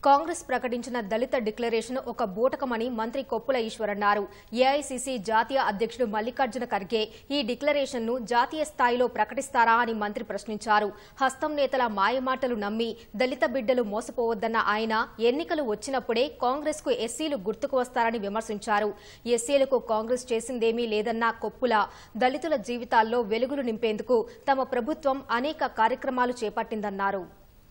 కాంగ్రెస్ ప్రకటించిన దళిత డిక్లరేషన్ ఒక బూటకమని మంత్రి కొప్పుల ఈశ్వర్ అన్నారు ఏఐసీసీ జాతీయ అధ్యక్షుడు మల్లికార్జున ఖర్గే ఈ డిక్లరేషన్ ను జాతీయ స్థాయిలో ప్రకటిస్తారా అని మంత్రి ప్రశ్నించారు హస్తం నేతల మాయమాటలు నమ్మి దళిత బిడ్డలు మోసపోవద్దన్న ఆయన ఎన్నికలు వచ్చినప్పుడే కాంగ్రెస్ కు ఎస్సీలు గుర్తుకు వస్తారని విమర్శించారు ఎస్సీలకు కాంగ్రెస్ చేసిందేమీ లేదన్న కొప్పుల దళితుల జీవితాల్లో వెలుగులు నింపేందుకు తమ ప్రభుత్వం అనేక కార్యక్రమాలు చేపట్టిందన్నారు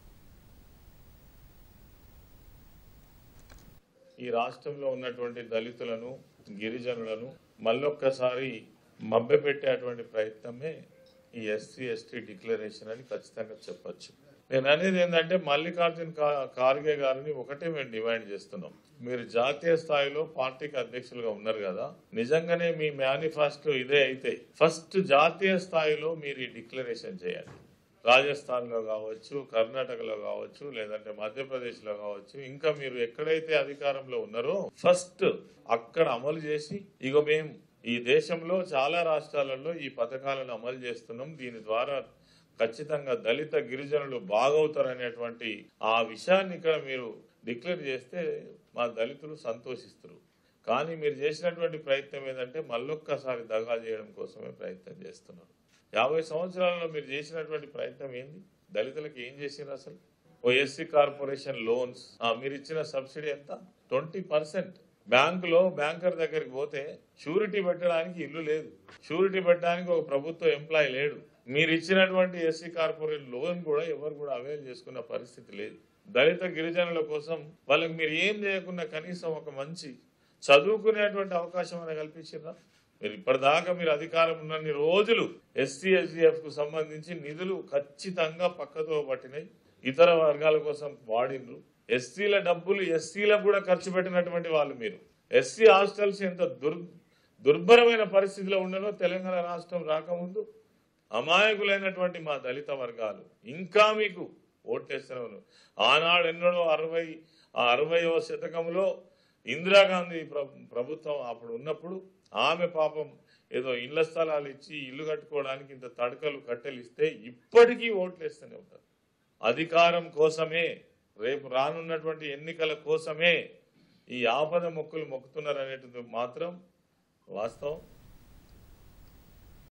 ఈ రాష్ట్రంలో ఉన్నటువంటి దళితులను గిరిజనులను మళ్ళొక్కసారి మభ్యపెట్టేటువంటి ప్రయత్నమే ఈ ఎస్సీ ఎస్టీ డిక్లరేషన్ అని ఖచ్చితంగా చెప్పొచ్చు నేను అనేది ఏంటంటే మల్లికార్జున్ కా- ఖార్గే గారిని ఒకటే మేము డిమాండ్ చేస్తున్నాం మీరు జాతీయ స్థాయిలో పార్టీకి అధ్యక్షులుగా ఉన్నారు కదా నిజంగానే మీ మేనిఫెస్టో ఇదే అయితే ఫస్ట్ జాతీయ స్థాయిలో మీరు ఈ డిక్లరేషన్ చేయాలి రాజస్థాన్ లో కావచ్చు కర్ణాటకలో కావచ్చు లేదంటే మధ్యప్రదేశ్ లో కావచ్చు ఇంకా మీరు ఎక్కడైతే అధికారంలో ఉన్నారో ఫస్ట్ అక్కడ అమలు చేసి ఇగో మేము ఈ దేశంలో చాలా రాష్ట్రాలలో ఈ పథకాలను అమలు చేస్తున్నాం దీని ద్వారా ఖచ్చితంగా దళిత గిరిజనులు బాగవుతారనేటువంటి ఆ విషయాన్ని ఇక్కడ మీరు డిక్లేర్ చేస్తే మా దళితులు సంతోషిస్తారు కానీ మీరు చేసినటువంటి ప్రయత్నం ఏంటంటే మళ్ళొక్కసారి దగా చేయడం కోసమే ప్రయత్నం చేస్తున్నారు యాభై సంవత్సరాలలో మీరు చేసినటువంటి ప్రయత్నం ఏంది దళితులకు ఏం చేసిండ్రు అసలు ఓ ఎస్సీ కార్పొరేషన్ లోన్స్ మీరు ఇచ్చిన సబ్సిడీ ఎంత ట్వంటీ పర్సెంట్ బ్యాంకులో బ్యాంకర్ దగ్గరికి పోతే షూరిటీ పెట్టడానికి ఇల్లు లేదు షూరిటీ పెట్టడానికి ఒక ప్రభుత్వ ఎంప్లాయీ లేడు మీరు ఇచ్చినటువంటి ఎస్సీ కార్పొరేట్ లోన్ కూడా ఎవరు కూడా అవైల్ చేసుకున్న పరిస్థితి లేదు దళిత గిరిజనుల కోసం వాళ్ళకి మీరు ఏం చేయకుండా కనీసం ఒక మంచి చదువుకునేటువంటి అవకాశం అని కల్పించారా మీరు ఇప్పటిదాకా మీరు అధికారం ఉన్నన్ని రోజులు ఎస్సీ ఎస్డిఎఫ్ కు సంబంధించి నిధులు ఖచ్చితంగా పక్కతో పట్టినాయి ఇతర వర్గాల కోసం వాడిండ్రు ఎస్సీల డబ్బులు ఎస్సీలకు కూడా ఖర్చు పెట్టినటువంటి వాళ్ళు మీరు ఎస్సీ హాస్టల్స్ ఎంత దుర్ దుర్భరమైన పరిస్థితిలో ఉండనో తెలంగాణ రాష్ట్రం రాకముందు అమాయకులైనటువంటి మా దళిత వర్గాలు ఇంకా మీకు ఓట్లేస్తున్నారు ఆనాడు ఎన్నడో అరవై ఆ అరవయవ శతకంలో ఇందిరాగాంధీ ప్ర- ప్రభుత్వం అప్పుడు ఉన్నప్పుడు ఆమె పాపం ఏదో ఇళ్ల స్థలాలు ఇచ్చి ఇల్లు కట్టుకోవడానికి ఇంత తడకలు కట్టెలు ఇస్తే ఇప్పటికీ ఓట్లేస్తూనే ఉంటారు అధికారం కోసమే రేపు రానున్నటువంటి ఎన్నికల కోసమే ఈ ఆపద మొక్కులు మొక్కుతున్నారు అనేటిది మాత్రం వాస్తవం